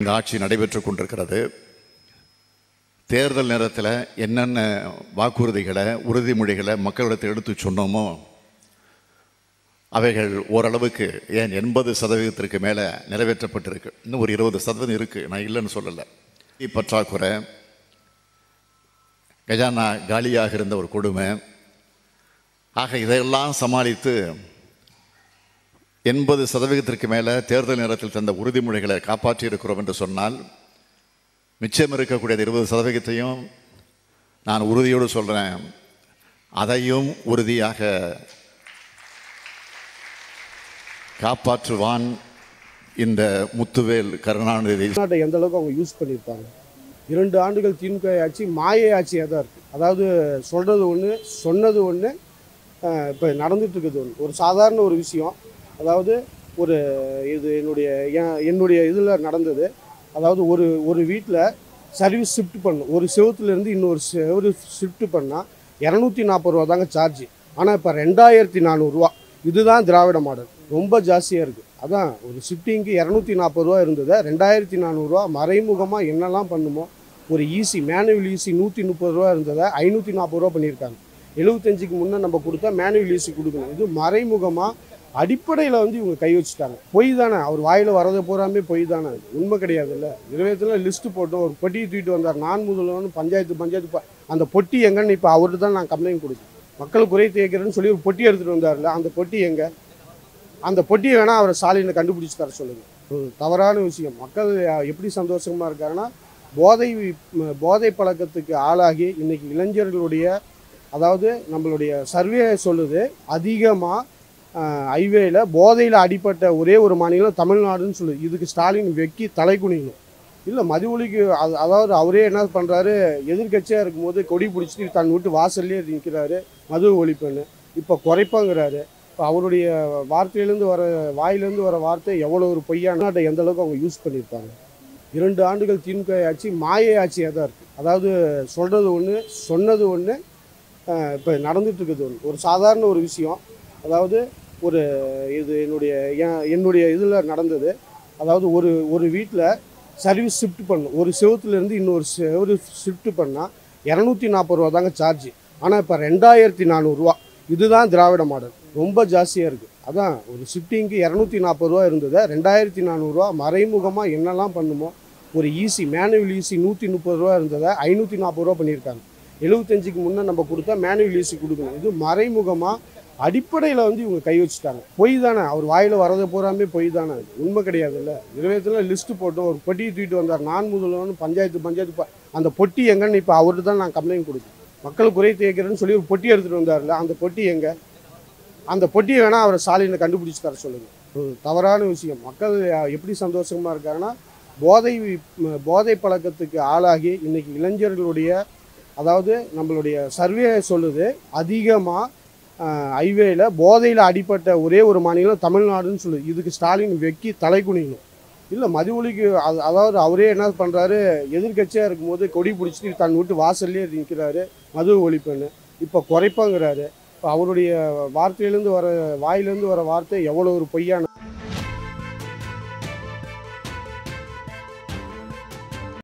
இந்த ஆட்சி நடைபெற்றுக் கொண்டிருக்கிறது தேர்தல் நேரத்தில் என்னென்ன வாக்குறுதிகளை உறுதிமொழிகளை மக்களிடத்தில் எடுத்து சொன்னோமோ அவைகள் ஓரளவுக்கு ஏன் எண்பது சதவீதத்திற்கு மேலே நிறைவேற்றப்பட்டிருக்கு இன்னும் ஒரு இருபது சதவீதம் இருக்குது நான் இல்லைன்னு சொல்லலை நிதி பற்றாக்குறை கஜானா காலியாக இருந்த ஒரு கொடுமை ஆக இதையெல்லாம் சமாளித்து எண்பது சதவீதத்திற்கு மேலே தேர்தல் நேரத்தில் தந்த உறுதிமொழிகளை காப்பாற்றி இருக்கிறோம் என்று சொன்னால் மிச்சம் இருக்கக்கூடிய இருபது சதவீதத்தையும் நான் உறுதியோடு சொல்கிறேன் அதையும் உறுதியாக காப்பாற்றுவான் இந்த முத்துவேல் கருணாநிதி தமிழ்நாட்டை எந்த அளவுக்கு அவங்க யூஸ் பண்ணியிருப்பாங்க இரண்டு ஆண்டுகள் திமுக ஆட்சி மாயை ஆட்சியாக தான் இருக்குது அதாவது சொல்கிறது ஒன்று சொன்னது ஒன்று இப்போ நடந்துட்டு இருக்குது ஒன்று ஒரு சாதாரண ஒரு விஷயம் அதாவது ஒரு இது என்னுடைய என்- என்னுடைய இதில் நடந்தது அதாவது ஒரு ஒரு வீட்டில் சர்வீஸ் ஷிஃப்ட் பண்ணும் ஒரு செவத்துலேருந்து இன்னொரு செவரு ஷிஃப்ட் பண்ணால் இரநூத்தி நாற்பது ரூபா தாங்க சார்ஜ் ஆனால் இப்போ ரெண்டாயிரத்தி நானூறுரூவா இதுதான் திராவிட மாடல் ரொம்ப ஜாஸ்தியாக இருக்குது அதான் ஒரு ஷிஃப்டிங்க்கு இரநூத்தி நாற்பது ரூபா இருந்ததை ரெண்டாயிரத்தி நானூறுரூவா மறைமுகமாக என்னெல்லாம் பண்ணுமோ ஒரு ஈசி மேனுவல் ஈசி நூற்றி முப்பது ரூபா இருந்ததை ஐநூற்றி நாற்பது ரூபா பண்ணியிருக்காங்க எழுபத்தஞ்சுக்கு முன்னே நம்ம கொடுத்தா மேனுவல் ஈசி கொடுக்கணும் இது மறைமுகமாக அடிப்படையில் வந்து இவங்க கை வச்சுட்டாங்க பொய் தானே அவர் வாயில் வரதை பூராமே பொய் தானே அது. உண்மை கிடையாதுல்ல இருபத்தில் லிஸ்ட்டு போட்டோம் ஒரு பொட்டியை தூக்கிட்டு வந்தார் நான் முதல்வன் பஞ்சாயத்து பஞ்சாயத்து ப- அந்த பொட்டி எங்கன்னு இப்போ அவர்கிட்ட தான் நான் கம்ப்ளைண்ட் கொடுத்தேன் மக்கள் குறை தேய்க்கிறேன்னு சொல்லி ஒரு பொட்டி எடுத்துகிட்டு வந்தார்ல அந்த பொட்டி எங்கே அந்த பொட்டியை வேணால் அவரை சாலையில் கண்டுபிடிச்சு தர சொல்லுங்கள் ஒரு தவறான விஷயம் மக்கள் எப்படி சந்தோஷமாக இருக்காங்கன்னா போதை ம- போதை பழக்கத்துக்கு ஆளாகி இன்னைக்கு இளைஞர்களுடைய அதாவது நம்மளுடைய சர்வே சொல்லுது அதிகமாக ஹைவேல போதையில் அடிப்பட்ட ஒரே ஒரு மாநிலம் தமிழ்நாடுன்னு சொல்லுது இதுக்கு ஸ்டாலின் வெக்கி தலை குனியணும் இல்லை மது ஒழிக்கு அது அதாவது அவரே என்ன பண்ணுறாரு எதிர்க்கட்சியாக இருக்கும்போது கொடி பிடிச்சிட்டு தன் வீட்டு வாசல்லே நிற்கிறாரு மது ஒழிப்புன்னு இப்போ குறைப்பாங்கிறாரு இப்போ அவருடைய வார்த்தையிலேருந்து வர வாயிலேருந்து வர வார்த்தை எவ்வளோ ஒரு பொய்யான நாட்டை எந்த அளவுக்கு அவங்க யூஸ் பண்ணியிருப்பாங்க இரண்டு ஆண்டுகள் திமுக ஆட்சி மாயை ஆட்சியாக தான் இருக்குது அதாவது சொல்கிறது ஒன்று சொன்னது ஒன்று இப்போ நடந்துட்டு இருக்குது ஒன்று ஒரு சாதாரண ஒரு விஷயம் அதாவது ஒரு இது என்னுடைய என்- என்னுடைய இதில் நடந்தது அதாவது ஒரு ஒரு வீட்டில் சர்வீஸ் ஷிஃப்ட் பண்ணும் ஒரு செவத்துலேருந்து இன்னொரு செவரு ஷிஃப்ட் பண்ணால் இரநூத்தி நாற்பது ரூபா தாங்க சார்ஜ் ஆனால் இப்போ ரெண்டாயிரத்தி நானூறுரூவா இதுதான் திராவிட மாடல் ரொம்ப ஜாஸ்தியாக இருக்குது அதான் ஒரு ஷிஃப்டிங்க்கு இரநூத்தி நாற்பது ரூபா இருந்ததை ரெண்டாயிரத்தி நானூறுரூவா மறைமுகமாக என்னெல்லாம் பண்ணுமோ ஒரு ஈசி மேனுவல் ஈசி நூற்றி முப்பது ரூபா இருந்ததை ஐநூற்றி நாற்பது ரூபா பண்ணியிருக்காங்க எழுபத்தஞ்சுக்கு முன்னே நம்ம கொடுத்தா மேனுவல் ஈசி கொடுக்கணும் இது மறைமுகமாக அடிப்படையில் வந்து இவங்க கை வச்சுட்டாங்க பொய் தானே அவர் வாயில் வரதை பூராமே பொய் தானே அது. உண்மை கிடையாதுல்ல இருபத்தில் லிஸ்ட்டு போட்டோம் ஒரு பொட்டியை தூக்கிட்டு வந்தார் நான் முதல்வன் பஞ்சாயத்து பஞ்சாயத்து ப- அந்த பொட்டி எங்கன்னு இப்போ அவர்கிட்ட தான் நான் கம்ப்ளைண்ட் கொடுத்தேன் மக்கள் குறை தேய்க்கிறேன்னு சொல்லி ஒரு பொட்டி எடுத்துகிட்டு வந்தார்ல அந்த பொட்டி எங்கே அந்த பொட்டியை வேணால் அவரை சாலையில் கண்டுபிடிச்சு தர சொல்லுங்கள் ஒரு தவறான விஷயம் மக்கள் எப்படி சந்தோஷமாக இருக்காங்கன்னா போதை ம- போதை பழக்கத்துக்கு ஆளாகி இன்னைக்கு இளைஞர்களுடைய அதாவது நம்மளுடைய சர்வே சொல்லுது அதிகமாக ஹைவேல போதையில் அடிப்பட்ட ஒரே ஒரு மாநிலம் தமிழ்நாடுன்னு சொல்லுது இதுக்கு ஸ்டாலின் வெக்கி தலை குனியணும் இல்லை மது ஒழிக்கு அது அதாவது அவரே என்ன பண்ணுறாரு எதிர்க்கட்சியாக இருக்கும்போது கொடி பிடிச்சிட்டு தன் வீட்டு வாசல்லே நிற்கிறாரு மது ஒழிப்புன்னு இப்போ குறைப்பாங்கிறாரு இப்போ அவருடைய வார்த்தையிலேருந்து வர வாயிலேருந்து வர வார்த்தை எவ்வளோ ஒரு பொய்யான